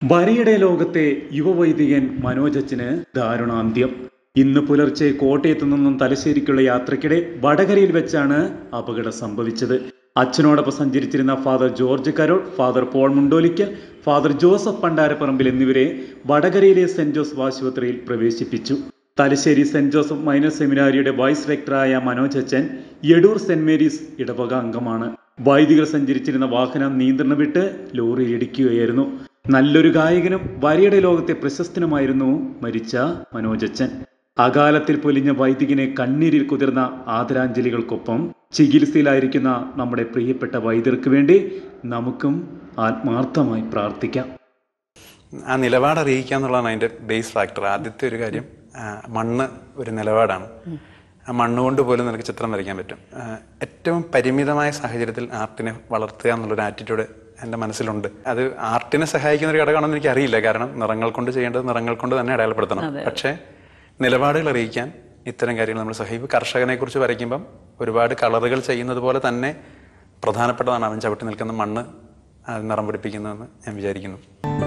വരയുടെ ലോകത്തെ യുവവൈദികൻ മനോജച്ചന് ദാരുണാന്ത്യം ഇന്ന് പുലർച്ചെ കോട്ടയത്തു നിന്നും തലശ്ശേരിക്കുള്ള യാത്രക്കിടെ വടകരയിൽ വെച്ചാണ് അപകടം സംഭവിച്ചത് അച്ഛനോടൊപ്പം സഞ്ചരിച്ചിരുന്ന father George Carol father Paul Mundolickal father Joseph Pandaraparambil എന്നിവരെ വടകരയിലെ സെന്റ് ജോസഫ് ആശുപത്രിയിൽ പ്രവേശിപ്പിച്ചു തലശ്ശേരി സെന്റ് ജോസഫ് മൈനർ സെമിനാരിയുടെ വൈസ് റെക്ടറായ മനോജ് അച്ഛൻ യെടൂർ സെന്റ് മേരീസ് ഇടവക അംഗമാണ് വൈദികർ സഞ്ചരിച്ചിരുന്ന വാഹനം നിയന്ത്രണം വിട്ട് ലോറി ഇടിക്കുകയായിരുന്നു നല്ലൊരു ഗായകനും വരയുടെ ലോകത്തെ പ്രശസ്തനുമായിരുന്നു മരിച്ച മനോജച്ചൻ അകാലത്തിൽ പൊലിഞ്ഞ വൈദികനെ കണ്ണീരിൽ കുതിർന്ന ആദരാഞ്ജലികൾക്കൊപ്പം ചികിത്സയിലായിരിക്കുന്ന നമ്മുടെ പ്രിയപ്പെട്ട വൈദ്യർക്ക് വേണ്ടി നമുക്കും ആത്മാർത്ഥമായി പ്രാർത്ഥിക്കാം ആ നിലപാട് അറിയിക്കുക എന്നുള്ളതാണ് അതിൻ്റെ ബേസ് ഫാക്ടർ ആദ്യത്തെ ഒരു കാര്യം ആ, മണ്ണ് ഒരു നിലപാടാണ് ആ മണ്ണ് കൊണ്ട് പോലും നിനക്ക് ചിത്രം വരയ്ക്കാൻ പറ്റും ആ, ഏറ്റവും പരിമിതമായ സാഹചര്യത്തിൽ ആർട്ടിനെ വളർത്തുക എന്നുള്ളൊരു ആറ്റിറ്റ്യൂഡ് എൻ്റെ മനസ്സിലുണ്ട് അത് ആർട്ടിനെ സഹായിക്കുന്ന ഒരു ഘടകമാണെന്ന് എനിക്ക് അറിയില്ല കാരണം നിറങ്ങൾ കൊണ്ട് ചെയ്യേണ്ടത് നിറങ്ങൾ കൊണ്ട് തന്നെ അടയാളപ്പെടുത്തണം പക്ഷേ നിലപാടുകൾ അറിയിക്കാൻ ഇത്തരം കാര്യങ്ങൾ നമ്മൾ സഹായിക്കും കർഷകനെ കുറിച്ച് വരയ്ക്കുമ്പം ഒരുപാട് കളറുകൾ ചെയ്യുന്നത് പോലെ തന്നെ പ്രധാനപ്പെട്ടതാണ് അവൻ ചവിട്ടി നിൽക്കുന്ന മണ്ണ് ആ, നിറം പിടിപ്പിക്കുന്നതെന്ന് ഞാൻ വിചാരിക്കുന്നു